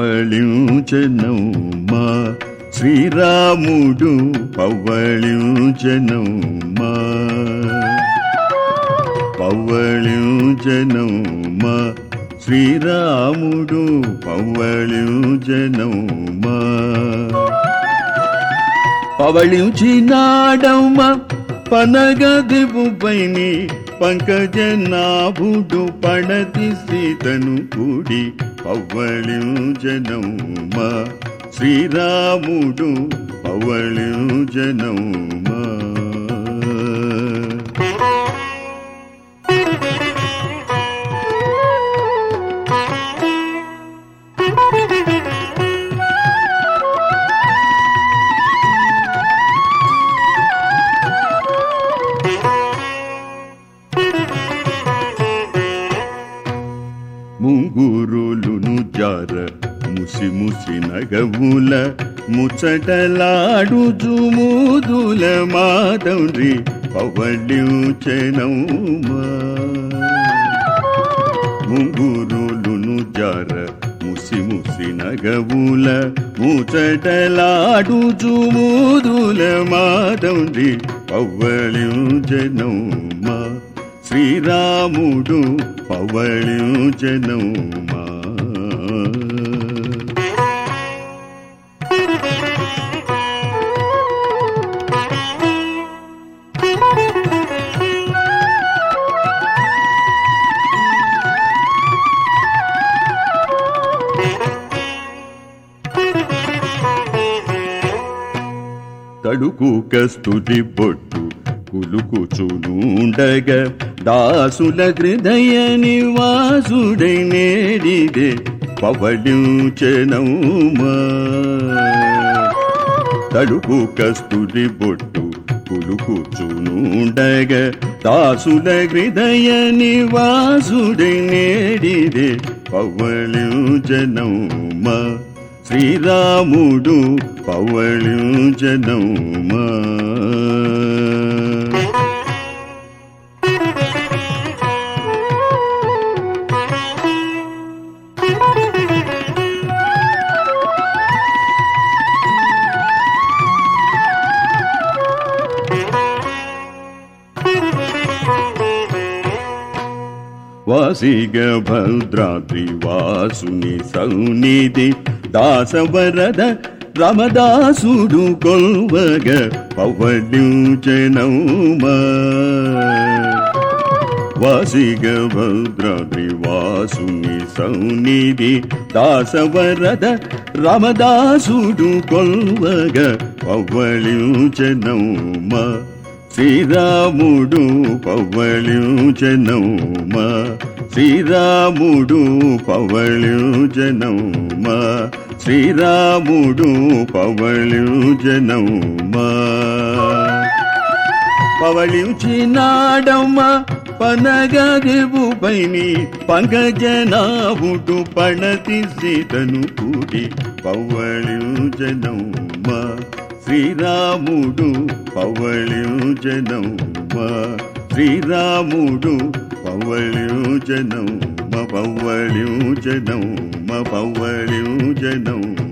పవ్వళించనమ్మా శ్రీరాముడు పవ్వళించనమ్మా పవ్వళించనమ్మా శ్రీరాముడు పవ్వళించనమ్మా పవళించినాడమ్మ పనగదివుపైని పంకజనాభుడు పడతి సీతను కూడి పవ్వళించనమ్మ శ్రీరాముడు పవ్వళించనమ్మా ముంగురులును జార ముసి ముసి నగవుల ముచ్చటలాడుచు మూదుల మాధవి పవళించెనమ్మా ముంగురులును జార ముసి ముసి నగవుల ముచ్చటలాడుచు మూదుల మాధవి పవ్వళించెనమ్మా శ్రీరాముడు పవళించనమ్మా తడుకు కస్తుడి బొట్టు కులుకుచునుండగ దాసుల హృదయ నివాసుడై నేడిదే పవళించెనమ్మా తడుకు కస్తుడి బొట్టు కులుకుచునుండగ దాసుల హృదయ నివాసుడై నేడిదే పవళించెనమ్మా శ్రీరాముడు పవళించెనమ్మా వాసిగ భద్రాద్రి వాసుని సౌనిధి దాసవరద రమదాసుడు కొల్వగ పవళించెనమ్మా వాసిగ భద్రాద్రి వాసుని సౌనిధి దాసవరద రమదాసుడు కొల్వగ పవ్వళించెనమ్మా శ్రీరాముడు పవ్వళించెనమ్మా శ్రీరాముడు పవ్వళించెనమ్మా శ్రీరాముడు పవ్వళించెనమ్మా పవళించినాడమ్మ పనగదివు పైని పంకజనాభుడు పణతి సీతను కూడి పవ్వళించనమ్మ శ్రీరాముడు పవ్వళించనమ్మ శ్రీరాముడు పవ్వళించనమ్మ పవ్వళించనమ్మ పవ్వళించనమ్మ